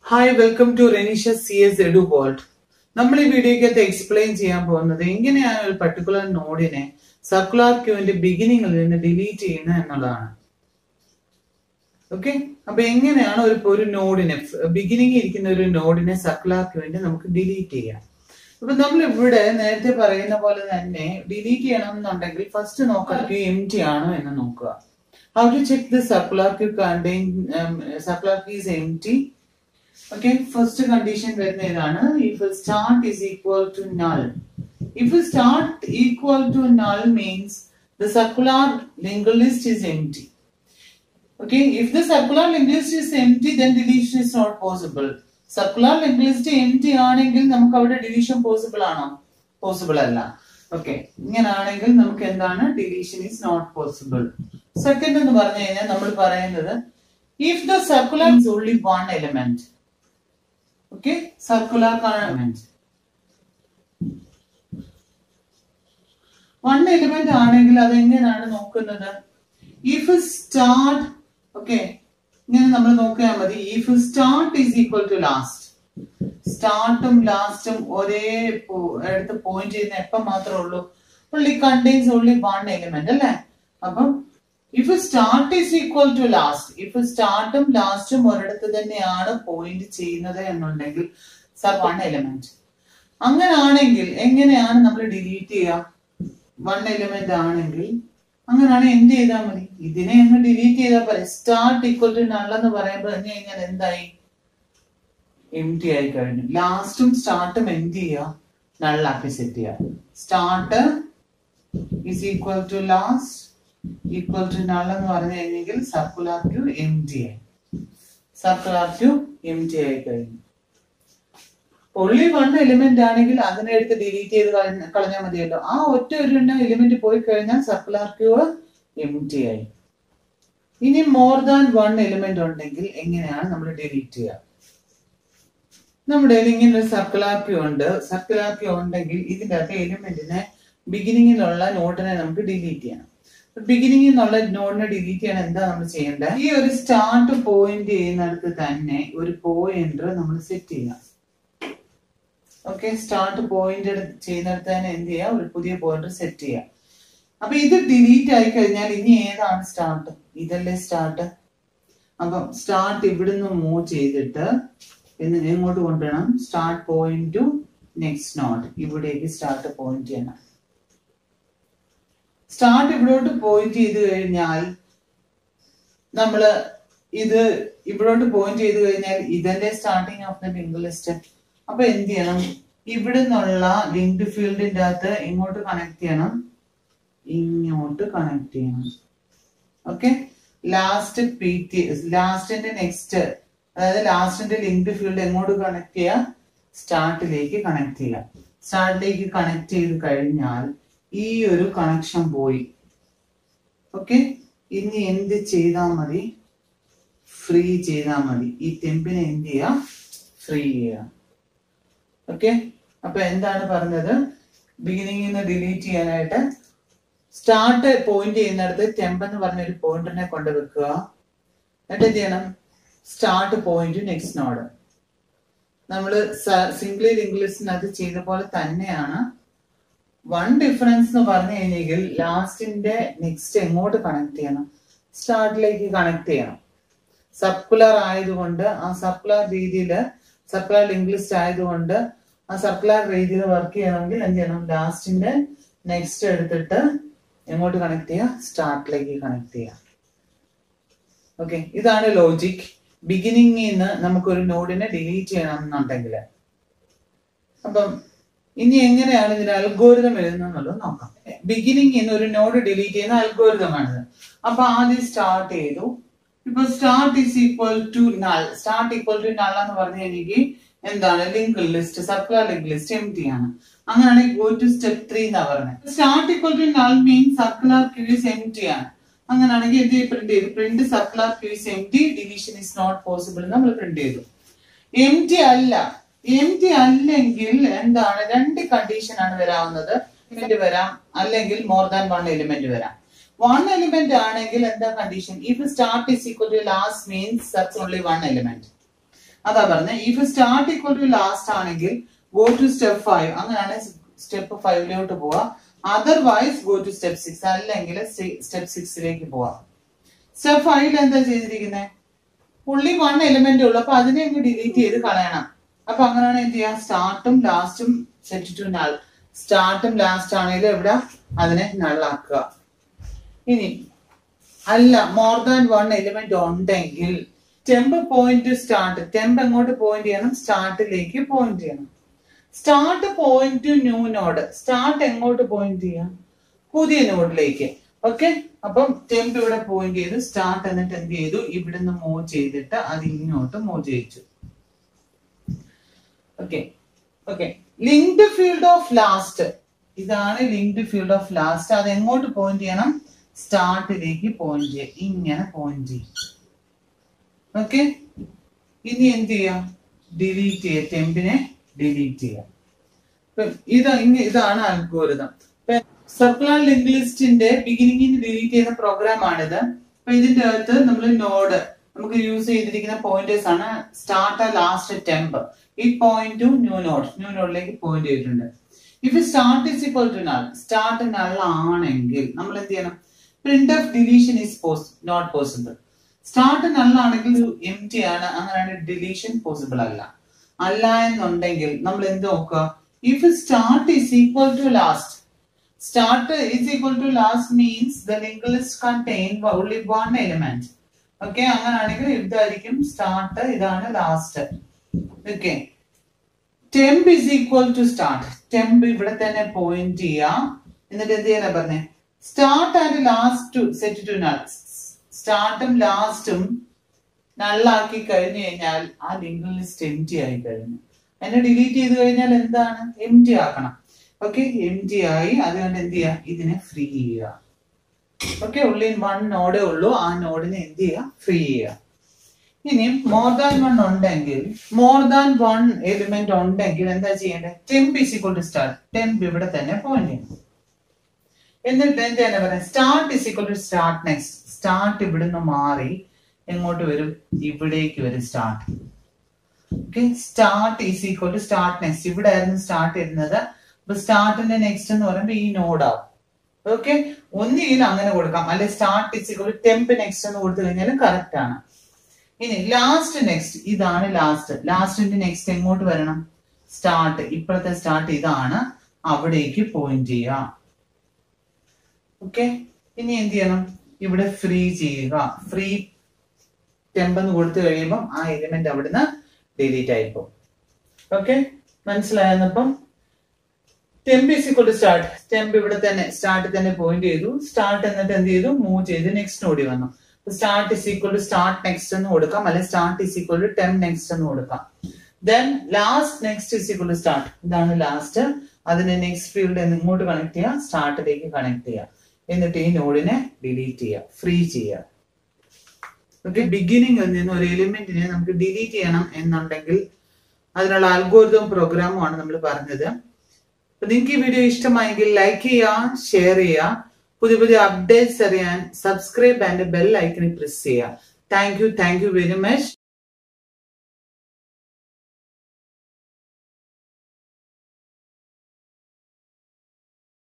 Hi welcome to Renisha C S edu world നമ്മൾ ഈ വീഡിയോക്കകത്ത് explain ചെയ്യാൻ പോകുന്നത് എങ്ങനെയാണ് ഒരു പർട്ടിക്കുലർ നോഡിനെ സർക്കുലർ ക്യൂവിന്റെ ബിഗിനിങ്ങിൽ നിന്ന് ഡിലീറ്റ് ചെയ്യുന്നത് എന്നുള്ളതാണ് ഓക്കെ അപ്പൊ എങ്ങനെയാണ് ഒരു ഒരു നോഡിനെ ബിഗിനിങ് ഇരിക്കുന്ന ഒരു നോഡിനെ സർക്കുലർ ക്യൂവിന്റെ നമുക്ക് ഡിലീറ്റ് ചെയ്യാം അപ്പൊ നമ്മൾ ഇവിടെ നേരത്തെ പറയുന്ന പോലെ തന്നെ ഡിലീറ്റ് ചെയ്യണം എന്നുണ്ടെങ്കിൽ ഫസ്റ്റ് നോക്കാം ക്യൂ എം ടി ആണോ എന്ന് നോക്കുക how to check the circular queue contain circular queue is empty okay first condition വരുന്ന ഇതാണ് if start is equal to null if start equal to null means the circular link list is empty Okay, if the circular linked list is empty, then deletion is not possible. Circular link list empty ആണെങ്കിൽ നമുക്ക് അവിടെ deletion possible ആണോ possible അല്ല okay ഇങ്ങനാണെങ്കിൽ നമുക്ക് എന്താണ് deletion is not possible second എന്ന് പറഞ്ഞു കഴിഞ്ഞാൽ നമ്മൾ പറയുന്നത് if the circular is only one element okay circular element one element ആണെങ്കിൽ അത് എങ്ങനെയാണ് നോക്കുന്നത് ഇഫ് സ്റ്റാർട്ട് ഓക്കെ ഇങ്ങനെ നമ്മൾ നോക്കിയാൽ മതി if start is equal to last സ്റ്റാർട്ടും ലാസ്റ്റും ഒരേ എടുത്ത് പോയിന്റ് ചെയ്യുന്ന എപ്പം മാത്രമേ ഉള്ളൂ ഉള്ളി കണ്ടെയ്ൻസ് ഓൺലി വൺ എലിമെന്റ് അല്ലേ അപ്പം if start is equal to last if സ്റ്റാർട്ടും ലാസ്റ്റും ഒരിടത്ത് തന്നെയാണ് പോയിന്റ് ചെയ്യുന്നത് എന്നുണ്ടെങ്കിൽ സർ വൺ എലിമെന്റ് അങ്ങനാണെങ്കിൽ എങ്ങനെയാണ് നമ്മൾ ഡിലീറ്റ് ചെയ്യുക വൺ എലിമെന്റ് ആണെങ്കിൽ അങ്ങനെയാണ് എന്ത് ചെയ്താൽ മതി ഇതിനെ അങ്ങ് ഡിലീറ്റ് ചെയ്താൽ പോരെ സ്റ്റാർട്ട് ഈക്വൽ ടു നൾ എന്ന് പറയുമ്പോൾ പറഞ്ഞു കഴിഞ്ഞാൽ എന്തായി എം ടി ആയി കഴിഞ്ഞു ലാസ്റ്റും സ്റ്റാർട്ടും എന്ത് ചെയ്യുക നള്ളാക്കി സെറ്റ് ചെയ്യുക start is equal to last equal to null എന്ന് പറഞ്ഞു കഴിഞ്ഞെങ്കിൽ സർക്കുലർ ക്യൂ എം ടി ആയി സർക്കുലർ ക്യൂ എം ടി ആയി കഴിഞ്ഞു ഒള്ളി വൺ എലിമെന്റ് ആണെങ്കിൽ അതിനെ എടുത്ത് ഡിലീറ്റ് ചെയ്ത് കളഞ്ഞാൽ മതിയല്ലോ ആ ഒറ്റ ഒരു എലിമെന്റ് പോയി കഴിഞ്ഞാൽ സർക്കുലർ ക്യൂ എം ടി ആയി ഇനി മോർ ദാൻ വൺ എലിമെന്റ് ഉണ്ടെങ്കിൽ എങ്ങനെയാണ് നമ്മൾ ഡിലീറ്റ് ചെയ്യുക നമ്മുടെ ഇങ്ങനെ ഒരു സർക്കുലർ ക്യൂ ഉണ്ട് സർക്കുലർ ക്യൂ ഉണ്ടെങ്കിൽ ഇതിന്റെ അകത്ത് എലിമെന്റിനെ ബിഗിനിങ്ങിലുള്ള നോട്ടിനെ നമുക്ക് ഡിലീറ്റ് ചെയ്യണം ബിഗിനിങ്ങിൽ നിന്നുള്ള നോഡിനെ ഡിലീറ്റ് ചെയ്യാൻ എന്താ നമ്മൾ ചെയ്യേണ്ടത് ഈ ഒരു സ്റ്റാർട്ട് പോയിന്റ് ചെയ്യുന്നിടത്ത് തന്നെ ഒരു പോയിന്റർ നമ്മൾ സെറ്റ് ചെയ്യാം ഓക്കെ സ്റ്റാർട്ട് പോയിന്റ് ചെയ്യുന്നിടത്ത് തന്നെ എന്ത് ചെയ്യുക ഒരു പുതിയ പോയിന്റ് സെറ്റ് ചെയ്യുക അപ്പൊ ഇത് ഡിലീറ്റ് ആയി കഴിഞ്ഞാൽ ഇനി ഏതാണ് സ്റ്റാർട്ട് ഇതല്ലേ സ്റ്റാർട്ട് അപ്പം സ്റ്റാർട്ട് ഇവിടുന്ന് മൂവ് ചെയ്തിട്ട് എന്ന് എങ്ങോട്ട് കൊണ്ടുവരണം start point to next node ഇവിടേക്ക് സ്റ്റാർട്ട് പോയിന്റ് ചെയ്യണം സ്റ്റാർട്ട് ഇവിടോട്ട് പോയിന്റ് ചെയ്ത് കഴിഞ്ഞാൽ നമ്മള് ഇത് ഇവിടോട്ട് പോയിന്റ് ചെയ്ത് കഴിഞ്ഞാൽ ഇതല്ലേ starting of the link list അപ്പൊ എന്ത് ചെയ്യണം ഇവിടെ നിന്നുള്ള ലിങ്ക്ഡ് ഫീൽഡിന്റെ അകത്ത് ഇങ്ങോട്ട് കണക്ട് ചെയ്യണം ഇങ്ങോട്ട് കണക്ട് ചെയ്യണം ഓക്കെ ലാസ്റ്റ് പി ടി ലാസ്റ്റിന്റെ നെക്സ്റ്റ് അതായത് ലാസ്റ്റിന്റെ ലിങ്ക്ഡ് ഫീൽഡ് എങ്ങോട്ട് കണക്ട് ചെയ്യുക സ്റ്റാർട്ടിലേക്ക് കണക്ട് ചെയ്യുക സ്റ്റാർട്ടിലേക്ക് കണക്ട് ചെയ്ത് കഴിഞ്ഞാൽ ഈ ഒരു കണക്ഷൻ പോയി ഓക്കെ ഇനി എന്ത് ചെയ്താൽ മതി ഫ്രീ ചെയ്താൽ മതി ഈ ടെമ്പിനെ എന്ത് ചെയ്യുക ഫ്രീ ചെയ്യുക ഓക്കെ അപ്പൊ എന്താണ് പറഞ്ഞത് ബിഗിനിങ്ങിൽ നിന്ന് ഡിലീറ്റ് ചെയ്യാനായിട്ട് സ്റ്റാർട്ട് പോയിന്റ് ചെയ്യുന്നിടത്ത് ടെമ്പ് എന്ന് പറഞ്ഞ ഒരു പോയിന്റിനെ കൊണ്ട് വെക്കുക എന്നിട്ട് എന്ത് ചെയ്യണം സ്റ്റാർട്ട് പോയിന്റ് നെക്സ്റ്റ് നോഡ് നമ്മൾ സിംഗിളി ഇംഗ്ലീഷിനകത്ത് ചെയ്ത പോലെ തന്നെയാണ് വൺ ഡിഫറൻസ് എന്ന് പറഞ്ഞു കഴിഞ്ഞെങ്കിൽ ലാസ്റ്റിന്റെ നെക്സ്റ്റ് എങ്ങോട്ട് കണക്ട് ചെയ്യണം സ്റ്റാർട്ടിലേക്ക് കണക്ട് ചെയ്യണം സർക്കുലർ ആയതുകൊണ്ട് ആ സർക്കുലർ രീതിയിൽ സർക്കുലർ ലിങ്ക് ലിസ്റ്റ് ആയതുകൊണ്ട് ആ സർക്കുലർ രീതിയിൽ വർക്ക് ചെയ്യണമെങ്കിൽ എന്ത് ചെയ്യണം ലാസ്റ്റിന്റെ നെക്സ്റ്റ് എടുത്തിട്ട് എങ്ങോട്ട് കണക്ട് ചെയ്യുക സ്റ്റാർട്ടിലേക്ക് കണക്ട് ചെയ്യുക ഓക്കെ ഇതാണ് ലോജിക് ബിഗിനിങ്ങിൽ നിന്ന് നമുക്കൊരു നോഡിനെ ഡിലീറ്റ് ചെയ്യണം എന്നുണ്ടെങ്കിൽ അപ്പം ഇനി എങ്ങനെയാണ് ഇതിന്റെ അൽഗോരിതം എഴുതുന്നത് നോക്കാം ബിഗിനിങ്ങിൽ നിന്ന് ഒരു നോഡ് ഡിലീറ്റ് ചെയ്യുന്ന അൽഗോരിതം ആണിത് അപ്പൊ ആദ്യം സ്റ്റാർട്ട് ചെയ്തു ഇപ്പൊ start is equal to null start equal to null എന്ന് പറഞ്ഞു കഴിഞ്ഞെങ്കിൽ എന്താണ് link list circular link list M empty ആണ് അങ്ങനെയാണെങ്കിൽ ഗോ ടു സ്റ്റെപ്പ് ത്രീ എന്നാ പറഞ്ഞത് start equal to null mean circular quiz M empty ആണ് അങ്ങനെയാണെങ്കിൽ എന്ത് പ്രിന്റ് ചെയ്തു print circular quiz M T division is not possible നമ്മൾ പ്രിന്റ് ചെയ്തു എം ടി അല്ല എം ടി അല്ലെങ്കിൽ എന്താണ് രണ്ട് കണ്ടീഷൻ ആണ് വരാവുന്നത് എലിമെന്റ് വരാം അല്ലെങ്കിൽ മോർ ദാൻ വൺ എലിമെന്റ് വരാം വൺ എലിമെന്റ് ആണെങ്കിൽ എന്താ condition if start is equal to last means that's only one element അതാ പറഞ്ഞത് if start equal to last ആണെങ്കിൽ ഗോ ടു സ്റ്റെപ്പ് ഫൈവ് അങ്ങനെയാണ് സ്റ്റെപ്പ് ഫൈവിലോട്ട് പോവാ otherwise go to step six അല്ലെങ്കിൽ സ്റ്റെപ്പ് സിക്സിലേക്ക് പോവാം സ്റ്റെപ്പ് ഫൈവിൽ എന്താ ചെയ്തിരിക്കുന്നത് പുള്ളി വൺ എലിമെന്റ് ഉള്ളു അപ്പൊ അതിനെ അങ്ങ് ഡിലീറ്റ് ചെയ്ത് കളയണം അപ്പൊ അങ്ങനെയാണ് എന്ത് ചെയ്യാം സ്റ്റാർട്ടും ലാസ്റ്റും സെറ്റ് ടു നൾ സ്റ്റാർട്ടും ലാസ്റ്റ് ആണെങ്കിലും എവിടെ അതിനെ നള്ളാക്കുക ഇനി അല്ല മോർ ദാൻ വൺ എലിമെന്റ് ഉണ്ടെങ്കിൽ ടെമ്പ് പോയിന്റ് സ്റ്റാർട്ട് ടെമ്പ് എങ്ങോട്ട് പോയിന്റ് ചെയ്യണം സ്റ്റാർട്ടിലേക്ക് പോയിന്റ് ചെയ്യണം start point to new node start എങ്ങോട്ട് പോയിന്റ് ചെയ്യാം പുതിയ നോഡിലേക്ക് ഓക്കെ അപ്പം ടെമ്പ് ഇവിടെ പോയിന്റ് ചെയ്തു സ്റ്റാർട്ട് എന്നിട്ട് എന്ത് ചെയ്തു ഇവിടുന്ന് മൂവ് ചെയ്തിട്ട് അത് ഇങ്ങോട്ട് മൂവ് ചെയ്യിച്ചു okay okay linked field of last ഇതാണ് ലിങ്ക്ഡ് ഫീൽഡ് ഓഫ് ലാസ്റ്റ് അത് എങ്ങോട്ട് പോയിന്റ് ചെയ്യണം സ്റ്റാർട്ടിലേക്ക് പോയിന്റ് ചെയ്യാം ഇങ്ങനെ പോയിന്റ് ചെയ്യും ഓക്കെ ഇനി എന്ത് ചെയ്യാം ഡിലീറ്റ് ചെയ്യാം ടെമ്പിനെ ഡിലീറ്റ് ചെയ്യാം ഇപ്പം ഇത് ഇങ്ങ ഇതാണ് അൽഗോരിതം സർക്കുലർ ലിങ്ക് ലിസ്റ്റിന്റെ ബിഗിനിങ്ങിൽ ഡിലീറ്റ് ചെയ്യുന്ന പ്രോഗ്രാം ആണിത് അപ്പൊ ഇതിന്റെ അകത്ത് നമ്മൾ നോഡ് നമുക്ക് യൂസ് ചെയ്തിരിക്കുന്ന പോയിന്റേഴ്സ് ആണ് സ്റ്റാർട്ട് ലാസ്റ്റ് ടെമ്പ് ഈ point to new node new നോഡിലേക്ക് പോയിന്റ് ചെയ്തിട്ടുണ്ട് if start is equal to null start null ആണെങ്കിൽ നമ്മൾ എന്ത് ചെയ്യണം print of deletion is not possible start നള്ളാണെങ്കിൽ എം ടി ആണ് അങ്ങനെയാണ് ഡിലീഷൻ പോസിബിൾ അല്ല അല്ല എന്നുണ്ടെങ്കിൽ നമ്മൾ എന്ത് നോക്കുക if start is equal to last start is equal to last means the link list contain only one element okay അങ്ങനെയാണെങ്കിൽ ഇതായിരിക്കും സ്റ്റാർട്ട് ഇതാണ് last okay temp is equal to start temp ഇവിടെ തന്നെ പോയിന്റ് ചെയ്യാം എന്നിട്ട് എന്ത് ചെയ്യാനാ പറഞ്ഞേ start and last set to null സ്റ്റാർട്ടും ലാസ്റ്റും നള്ളാക്കി കഴിഞ്ഞു കഴിഞ്ഞാൽ ആ ലിങ്ക് ലിസ്റ്റ് എം ടി ആയി കഴിഞ്ഞു അതിനെ ഡിലീറ്റ് ചെയ്ത് കഴിഞ്ഞാൽ എന്താണ് എം ടി ആക്കണം ഓക്കെ എം ടി ആയി അതുകൊണ്ട് എന്ത് ചെയ്യുക ഇതിനെ ഫ്രീ ചെയ്യുക ഓക്കെ ഉള്ളി വൺ നോഡേ ഉള്ളൂ ആ നോഡിനെ എന്ത് ചെയ്യുക ഫ്രീ ചെയ്യുക ഇനി മോർ ദാൻ വൺ ഉണ്ടെങ്കിൽ മോർ ദാൻ വൺ എലിമെന്റ് ഉണ്ടെങ്കിൽ എന്താ ചെയ്യേണ്ടത് temp is equal to start temp ഇവിടെ തന്നെ പോയിന്റ് ചെയ്യണം എന്നിട്ട് എന്താണ് പറയാം start is equal to start next start ഇവിടുന്ന് മാറി എങ്ങോട്ട് വരും ഇവിടേക്ക് വരും start okay start is equal to start next ഇവിടെ ആയിരുന്നു സ്റ്റാർട്ട് ചെയ്യുന്നത് അപ്പൊ സ്റ്റാർട്ടിന്റെ നെക്സ്റ്റ് എന്ന് പറയുമ്പോൾ ഈ നോഡാവും ഓക്കെ ഒന്നുകിൽ അങ്ങനെ കൊടുക്കാം അല്ലെ start is equal to temp next എന്ന് കൊടുത്തു കഴിഞ്ഞാൽ കറക്റ്റ് ആണ് ഇനി ലാസ്റ്റ് നെക്സ്റ്റ് ഇതാണ് ലാസ്റ്റ് ലാസ്റ്റിന്റെ നെക്സ്റ്റ് എങ്ങോട്ട് വരണം സ്റ്റാർട്ട് ഇപ്പോഴത്തെ സ്റ്റാർട്ട് ഇതാണ് അവിടേക്ക് പോയിന്റ് ചെയ്യാം ഓക്കെ ഇനി എന്ത് ചെയ്യണം ഇവിടെ ഫ്രീ ചെയ്യുക ഫ്രീ ടെമ്പ് എന്ന് കൊടുത്തു കഴിയുമ്പോൾ ആ എലിമെന്റ് അവിടുന്ന് ഡിലീറ്റ് ആയിപ്പോ ഓക്കെ മനസ്സിലായെന്നപ്പം temp is equal to start temp ഇവിടെ തന്നെ സ്റ്റാർട്ട് തന്നെ പോയിന്റ് ചെയ്തു സ്റ്റാർട്ട് എന്നിട്ട് എന്ത് ചെയ്തു മൂവ് ചെയ്ത് നെക്സ്റ്റ് ഓടി വന്നു start is equal to start next എന്ന് കൊടുക്കാം അല്ലെങ്കിൽ start is equal to temp next എന്ന് കൊടുക്കാം then last next is equal to start ഇതാണ് ലാസ്റ്റ് അതിനെ നെക്സ്റ്റ് ഫീൽഡ് ഇങ്ങോട്ട് കണക്ട് ചെയ്യുക സ്റ്റാർട്ടിലേക്ക് കണക്ട് ചെയ്യുക എന്നിട്ട് ഈ നോഡിനെ ഡിലീറ്റ് ചെയ്യുക ഫ്രീ ചെയ്യുക ഓക്കെ ബിഗിനിങ് നിന്ന് ഒരു എലിമെന്റിനെ നമുക്ക് ഡിലീറ്റ് ചെയ്യണം എന്നുണ്ടെങ്കിൽ അതിനുള്ള അൽഗോരിതം പ്രോഗ്രാമും ആണ് നമ്മൾ പറഞ്ഞത് അപ്പൊ നിങ്ങൾക്ക് ഈ വീഡിയോ ഇഷ്ടമായെങ്കിൽ ലൈക്ക് ചെയ്യുക ഷെയർ ചെയ്യുക പുതിയ പുതിയ അപ്ഡേറ്റ്സ് അറിയാൻ സബ്സ്ക്രൈബ് ആൻഡ് ബെൽ ഐക്കണിൽ പ്രസ് ചെയ്യുക thank you thank you very much